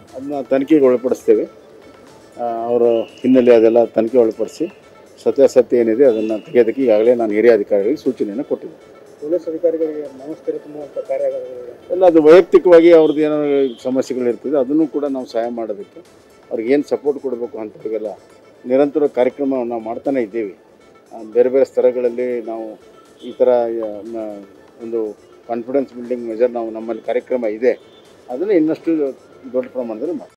ಅದನ್ನ ತನಿಖೆಗೆ ಒಳಪಡಿಸ್ತೇವೆ ಆ, ಅವರ ಹಿನ್ನೆಲೆ ಅದೆಲ್ಲ ತನಿಖೆ ಒಳಪಡಿಸಿ ಸತ್ಯಾಸತ್ಯ ಏನಿದೆ ಅದನ್ನು ತೆಗೆಯೋದಕ್ಕೆ ಈಗಾಗಲೇ ನಾನು ಹಿರಿಯ ಅಧಿಕಾರಿಗಳಿಗೆ ಸೂಚನೆಯನ್ನು ಕೊಟ್ಟಿದ್ದೆ ಪೊಲೀಸ್ ಅಧಿಕಾರಿಗಳಿಗೆ ಮನಸ್ಥಿರ ತುಂಬುವಂಥ ಕಾರ್ಯಾಗಾರಗಳು ಎಲ್ಲ ಅದು ವೈಯಕ್ತಿಕವಾಗಿ ಅವ್ರದ್ದು ಏನೋ ಸಮಸ್ಯೆಗಳಿರ್ತದೆ ಅದನ್ನು ಕೂಡ ನಾವು ಸಹಾಯ ಮಾಡೋದಕ್ಕೆ ಅವ್ರಿಗೆ ಏನು ಸಪೋರ್ಟ್ ಕೊಡಬೇಕು ಅಂಥವ್ರಿಗೆಲ್ಲ ನಿರಂತರ ಕಾರ್ಯಕ್ರಮವನ್ನು ನಾವು ಮಾಡ್ತಾನೆ ಇದ್ದೀವಿ ಆ, ಬೇರೆ ಬೇರೆ ಸ್ಥಳಗಳಲ್ಲಿ ನಾವು ಈ ಥರ ಆ, ನ- ಒಂದು ಕಾನ್ಫಿಡೆನ್ಸ್ ಬಿಲ್ಡಿಂಗ್ ಮೆಜರ್ ನಾವು ನಮ್ಮಲ್ಲಿ ಕಾರ್ಯಕ್ರಮ ಇದೆ ಅದನ್ನು ಇನ್ನಷ್ಟು ದೊಡ್ಡ ಪ್ರಮಾಣದಲ್ಲಿ ಮಾಡ್ತೀವಿ